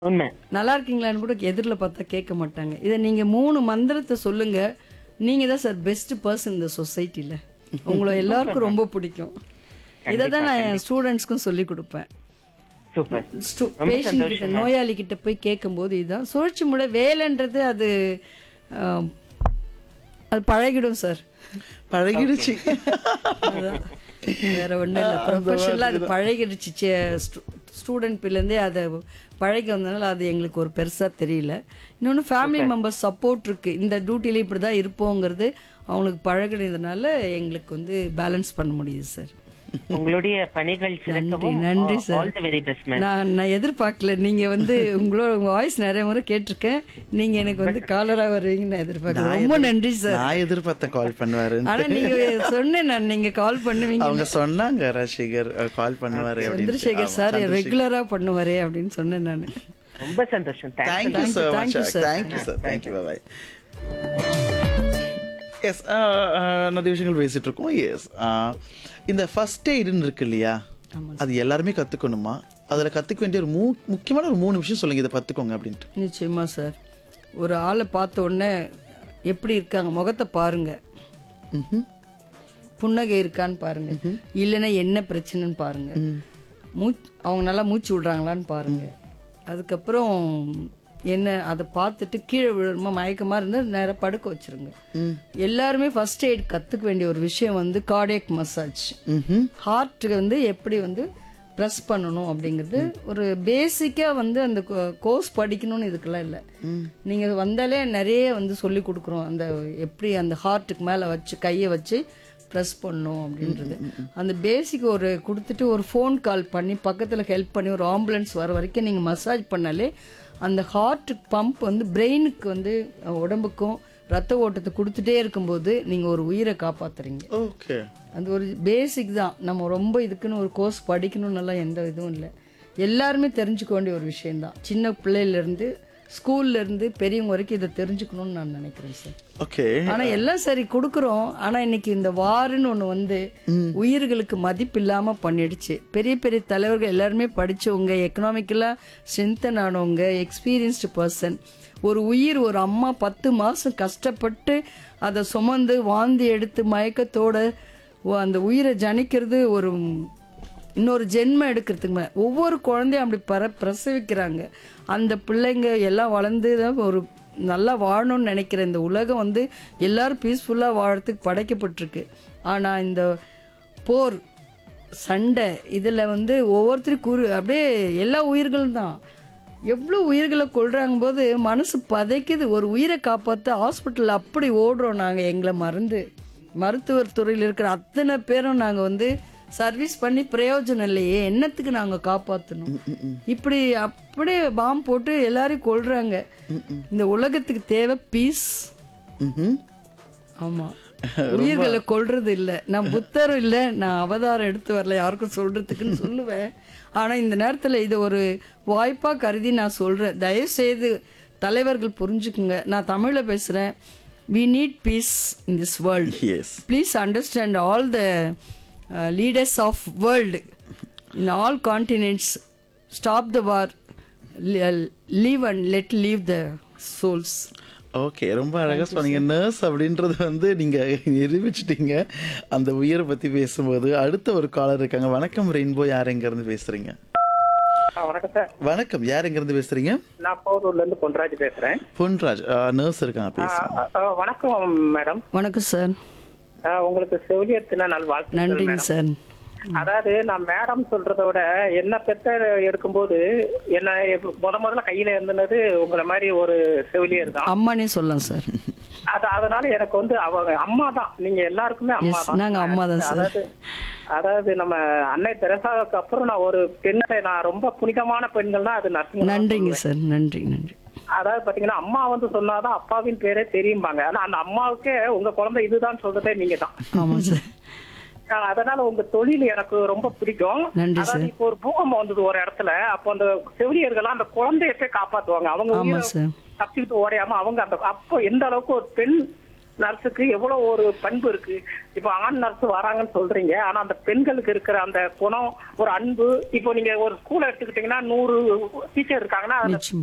உண்மை நல்லா இருக்கீங்களான்னு கூட எதிரில் பார்த்தா கேட்க மாட்டாங்க இதை நீங்க மூணு மந்திரத்தை சொல்லுங்க நீங்க தான் சார் பெஸ்ட் பர்சன் இந்த சொசைட்டில உங்களை எல்லாருக்கும் ரொம்ப பிடிக்கும் இதை தான் நான் என் ஸ்டூடெண்ட்ஸ்க்கும் சொல்லி கொடுப்பேன் சூப்பர் பேஷண்ட் கிட்ட நோயாளி கிட்ட போய் கேட்கும்போது இதுதான் சுழற்சி முறை வேலைன்றது அது ஆம், அது பழகிடும் சார் பழகிடுச்சு அதுதான். வேற ஒண்ணும் இல்லை ப்ரொஃபஷனலாக அது பழகிடுச்சு ஸ்டூடெண்ட் பிள்ளைந்தே அதை பழகி வந்தனால அது எங்களுக்கு ஒரு பெருசா தெரியல இன்னொன்று ஃபேமிலி மெம்பர்ஸ் சப்போர்ட் இருக்கு இந்த டியூட்டில இப்படி தான் இருப்போங்கிறது அவங்களுக்கு பழகினதுனால எங்களுக்கு வந்து பேலன்ஸ் பண்ண முடியுது சார் உங்களுடைய பணிகள் சிறக்கவும் நன்றி sir. All the very best ma'am நான் நான் எதிர்பார்க்கல நீங்க வந்து உங்களோட உங்க வாய்ஸ் நிறைய முறை கேட்டிருக்கேன் நீங்க எனக்கு வந்து காலரா வருவீங்கன்னு நான் எதிர்பார்க்கல ரொம்ப நன்றி சார் நான் எதிர்பார்த்தேன் கால் பண்ணுவாரு ஆனா நீங்க சொன்னேன் நான் நீங்க கால் பண்ணுவீங்க அவங்க சொன்னாங்க ராஜசேகர் கால் பண்ணுவாரு அப்படின்னு சந்திரசேகர் சார் ரெகுலரா பண்ணுவாரே அப்படின்னு சொன்னேன் நான் ரொம்ப சந்தோஷம் thanks thank you Thank so you, much thank you, sir. Thank you sir thank you bye yes நிறைய விஷயங்கள் பேசிட்டு இருக்கோம் எஸ் இந்த ஃபர்ஸ்ட் எய்டுன்னு இருக்கு இல்லையா அது எல்லாருமே கத்துக்கணுமா அதுல கத்துக்க வேண்டிய ஒரு மூ முக்கியமான ஒரு மூணு விஷயம் சொல்லுங்க இதை கத்துக்கோங்க அப்படின்ட்டு நிச்சயமா சார் ஒரு ஆளை பார்த்த உடனே எப்படி இருக்காங்க முகத்தை பாருங்க ம்ஹும். புன்னகை இருக்கான்னு பாருங்க இல்லைன்னா என்ன பிரச்சனைன்னு பாருங்க மூச் அவங்க நல்லா மூச்சு விடுறாங்களான்னு பாருங்க அதுக்கப்புறம் என்ன அதை பார்த்துட்டு கீழே விழுமா மயக்கமா இருந்தால் நேரா படுக்க வச்சிருங்க எல்லாருமே ஃபர்ஸ்ட் எய்ட் கத்துக்க வேண்டிய ஒரு விஷயம் வந்து கார்டியக் மசாஜ் ம்ஹும். ஹார்ட்டுக்கு வந்து எப்படி வந்து ப்ரெஸ் பண்ணணும் அப்படிங்கிறது ஒரு பேசிக்காக வந்து அந்த கோர்ஸ் படிக்கணும்னு இதுக்கெல்லாம் இல்லை நீங்கள் வந்தாலே நிறைய வந்து சொல்லி கொடுக்குறோம் அந்த எப்படி அந்த ஹார்ட்டுக்கு மேலே வச்சு கையை வச்சு ப்ரெஸ் பண்ணணும் அப்படின்றது அந்த பேசிக் ஒரு கொடுத்துட்டு ஒரு ஃபோன் கால் பண்ணி பக்கத்தில் ஹெல்ப் பண்ணி ஒரு ஆம்புலன்ஸ் வர வரைக்கும் நீங்கள் மசாஜ் பண்ணாலே அந்த ஹார்ட் பம்ப் வந்து பிரெயினுக்கு வந்து அஹ், உடம்புக்கும் ரத்த ஓட்டத்தை கொடுத்துட்டே இருக்கும்போது நீங்கள் ஒரு உயிரை காப்பாத்துறீங்க ஓகே அது ஒரு பேசிக் தான் நம்ம ரொம்ப இதுக்குன்னு ஒரு கோர்ஸ் படிக்கணும்னுலாம் எந்த இதுவும் இல்லை எல்லாருமே தெரிஞ்சுக்க வேண்டிய ஒரு விஷயம்தான் சின்ன பிள்ளையிலேருந்து ஸ்கூல்லேருந்து பெரியவங்க வரைக்கும் இதை தெரிஞ்சுக்கணும்னு நான் நினைக்கிறேன் சார் ஓகே ஆனா எல்லாம் சரி கொடுக்குறோம் ஆனா இன்னைக்கு இந்த வாருன்னு ஒண்ணு வந்து உயிர்களுக்கு மதிப்பு இல்லாம பண்ணிடுச்சு பெரிய பெரிய தலைவர்கள் எல்லாருமே படிச்சவங்க எக்கனாமிக்கலா ஸ்ட்ரென்தன் ஆனவங்க எக்ஸ்பீரியன்ஸ்டு பர்சன் ஒரு உயிர் ஒரு அம்மா பத்து மாசம் கஷ்டப்பட்டு அதை சுமந்து வாந்தி எடுத்து மயக்கத்தோட ஓ, அந்த உயிரை ஜனிக்கிறது ஒரு இன்னொரு ஜென்மம் எடுக்கிறதுக்கு மே- ஒவ்வொரு குழந்தையும் அப்படி பர பிரசவிக்கிறாங்க அந்த பிள்ளைங்க எல்லாம் வளர்ந்து தான் ஒரு நல்லா வாழணும்னு நினைக்கிற இந்த உலகம் வந்து எல்லாரும் பீஸ்ஃபுல்லாக வாழறதுக்கு படைக்கப்பட்டிருக்கு ஆனால் இந்த போர் சண்டை இதில் வந்து ஒவ்வொருத்தரும் குறு அப்படியே எல்லா உயிர்களும் தான் எவ்வளோ உயிர்களை கொள்றாங்க போது மனசு பதைக்குது ஒரு உயிரை காப்பாற்ற ஹாஸ்பிட்டலில் அப்படி ஓடுறோம் நாங்கள் எங்களை மறந்து மருத்துவர் துறையில் இருக்கிற அத்தனை பேரும் நாங்கள் வந்து சர்வீஸ் பண்ணி பிரயோஜனம் இல்லையே என்னத்துக்கு நாங்கள் காப்பாற்றணும் இப்படி அப்படியே பாம்பு போட்டு எல்லாரையும் கொள்றாங்க இந்த உலகத்துக்கு தேவை பீஸ் ம்ஹும். ஆமா உயிர்களை கொல்றது இல்ல நான் புத்தரும் இல்ல நான் அவதாரம் எடுத்து வரல யாருக்கும் சொல்றதுக்குன்னு சொல்லுவேன் ஆனா இந்த நேரத்துல இது ஒரு வாய்ப்பா கருதி நான் சொல்றேன் தயவு செய்து தலைவர்கள் புரிஞ்சுக்குங்க நான் தமிழ்ல பேசுறேன் we need peace in this world yes please understand all the uh, leaders of world in all continents stop the war li- live and let live the souls okay ரொம்ப அழகா சொன்னீங்க நர்ஸ் அப்படின்றது வந்து நீங்க நிரூபிச்சிட்டீங்க அந்த உயிரை பத்தி பேசும்போது அடுத்த ஒரு காலர் இருக்காங்க வணக்கம் ரெயின்போ யார் எங்க இருந்து பேசுறீங்க வணக்கம் சார் வணக்கம் யார் எங்க இருந்து பேசுறீங்க நான் போரூர்ல இருந்து பொன்ராஜ் பேசுறேன் பொன்ராஜ் நர்ஸ் இருக்காங்க பேசுங்க ஆ, ஆ, வணக்கம் மேடம் வணக்கம் சார் ஆ, உங்களுக்கு செவிலியத்தின நாள் வாழ்த்து நன்றிங்க சார் அதாவது நான் மேடம் சொல்றதை விட என்ன பெத்த எடுக்கும்போது என்ன எப்ப- முத முதல்ல கையில இருந்தது உங்களை மாதிரி ஒரு செவிலியர் தான் அம்மானே சொல்லலாம் சார் அது அதனால எனக்கு வந்து அவங்க அம்மா தான் நீங்க எல்லாருக்குமே அம்மா Yes, தான் நாங்க அம்மா தான் சார். அதாவது அதாவது நம்ம அன்னை தெரசாவுக்கு அப்புறம் நான் ஒரு பெண்ணை நான் ரொம்ப புனிதமான பெண்கள்னா அது நர்சிங் நன்றிங்க சார் நன்றி நன்றி அதாவது பாத்தீங்கன்னா அம்மா வந்து சொன்னாதான் அப்பாவின் பேரே தெரியும்பாங்க ஆனா அந்த அம்மாவுக்கே உங்க குழந்தை இதுதான் சொல்றதே நீங்க தான் ஆமாம் சார் ஆஹ் அதனால உங்க தொழில் எனக்கு ரொம்ப பிடிக்கும் நன்றி அதாவது சார். இப்போ ஒரு பூகம்பம் வந்தது ஒரு இடத்துல அப்போ அந்த செவிலியர்கள் அந்த குழந்தைய போய் காப்பாத்துவாங்க அவங்க ஆமா உயிரை சார். தப்பிச்சுட்டு ஓடையாம அவங்க அந்த அப்போ எந்த அளவுக்கு ஒரு பெண் நர்ஸுக்கு எவ்வளவு ஒரு பண்பு இருக்கு இப்ப ஆண் நர்ஸ் வராங்கன்னு சொல்றீங்க ஆனா அந்த பெண்களுக்கு இருக்கிற அந்த குணம் ஒரு அன்பு இப்போ நீங்க ஒரு ஸ்கூல் எடுத்துக்கிட்டீங்கன்னா நூறு டீச்சர் இருக்காங்கன்னா அதுல நிச்சயம்